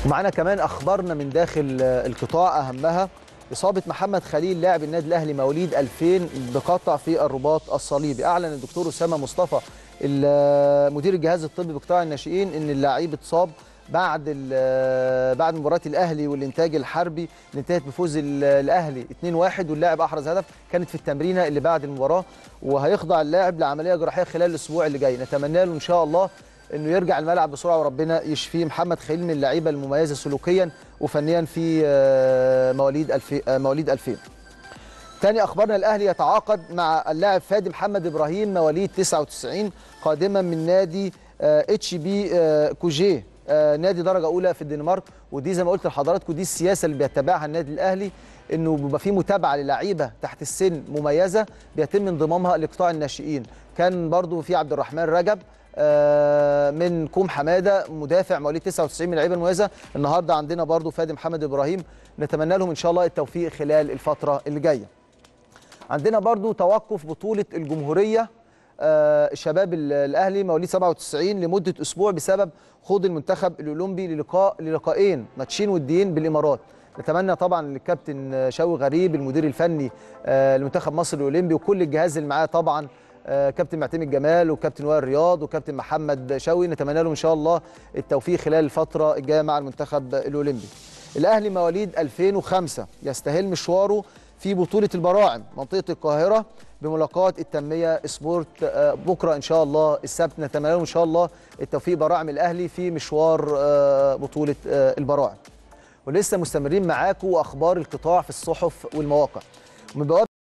ومعانا كمان اخبارنا من داخل القطاع اهمها اصابه محمد خليل لاعب النادي الاهلي مواليد 2000 بقطع في الرباط الصليبي اعلن الدكتور اسامه مصطفى مدير الجهاز الطبي بقطاع الناشئين ان اللاعب اتصاب بعد بعد مباراه الاهلي والانتاج الحربي اللي انتهت بفوز الاهلي 2-1 واللاعب احرز هدف كانت في التمرينه اللي بعد المباراه وهيخضع اللاعب لعمليه جراحيه خلال الاسبوع اللي جاي نتمنى له ان شاء الله انه يرجع الملعب بسرعه وربنا يشفيه محمد خليل من اللعيبه المميزه سلوكيا وفنيا في مواليد 2000 مواليد 2000 تاني اخبارنا الاهلي يتعاقد مع اللاعب فادي محمد ابراهيم مواليد 99 قادما من نادي اتش بي كوجيه نادي درجه اولى في الدنمارك ودي زي ما قلت لحضراتكم دي السياسه اللي بيتبعها النادي الاهلي انه بيبقى في متابعه للعيبه تحت السن مميزه بيتم انضمامها لقطاع الناشئين كان برضو في عبد الرحمن رجب من كوم حماده مدافع مواليد 99 من اللعيبه المميزه النهارده عندنا برضو فادي محمد ابراهيم نتمنى لهم ان شاء الله التوفيق خلال الفتره اللي جايه عندنا برضو توقف بطوله الجمهوريه الشباب الاهلي مواليد 97 لمده اسبوع بسبب خوض المنتخب الاولمبي للقاء للقاءين ماتشين وديين بالامارات نتمنى طبعا للكابتن شوقي غريب المدير الفني لمنتخب مصر الاولمبي وكل الجهاز اللي معاه طبعا كابتن معتمد جمال وكابتن وائل رياض وكابتن محمد شوقي نتمنى لهم ان شاء الله التوفيق خلال الفتره الجايه مع المنتخب الاولمبي الاهلي مواليد 2005 يستهل مشواره في بطوله البراعم منطقه القاهره بملاقاه التنميه سبورت بكره ان شاء الله السبت نتمنى لهم ان شاء الله التوفيق براعم الاهلي في مشوار بطوله البراعم ولسه مستمرين معاكم واخبار القطاع في الصحف والمواقع من بوابه